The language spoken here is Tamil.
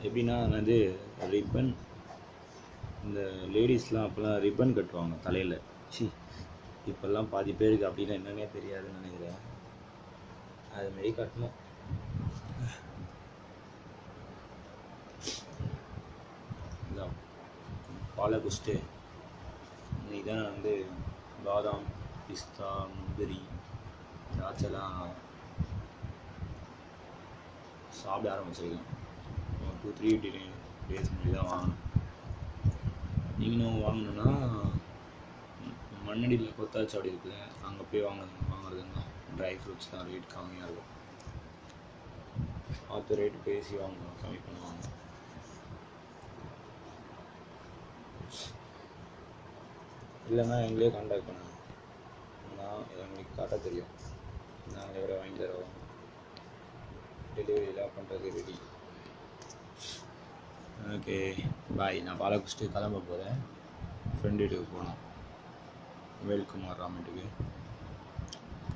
எப்படின்னா வந்து ரிப்பன் இந்த லேடிஸ்லாம் அப்போல்லாம் ரிப்பன் கட்டுவாங்க தலையில் சி இப்போல்லாம் பாதி பேருக்கு அப்படின்னா என்னன்னே தெரியாதுன்னு நினைக்கிறேன் அதுமாரி கட்டணும் இதான் பாலை குடிச்சிட்டு இன்னைக்கு தான் நான் வந்து பாதாம் பிஸ்தா முந்திரி திராட்சைலாம் சாப்பிட ஆரம்பிச்சிருக்கேன் ஒரு டூ த்ரீ டேஸ் முன்னாடி தான் வாங்கினேன் நீங்களும் வாங்கணுன்னா மண்ணடியில் கொத்தாச்சாவடி இருக்குது அங்கே போய் வாங்க வாங்குறதுன்னா ட்ரை ஃப்ரூட்ஸ் தான் ரேட் கம்மியாக இருக்கும் பார்த்து ரேட்டு பேசி வாங்கணும் கம்மி பண்ணுவாங்க இல்லைன்னா எங்களே காண்டாக்ட் பண்ணுங்க நான் எங்களுக்கு காட்ட தெரியும் நாங்கள் எவ்வளோ வாங்கி தரோம் டெலிவரிலாம் பண்ணுறது ரெடி ஓகே பாய் நான் பாலை குடிச்சிட்டு கிளம்ப போகிறேன் ஃப்ரெண்டு வீட்டுக்கு போகணும் வேல்குமார் ராமேட்டுக்கு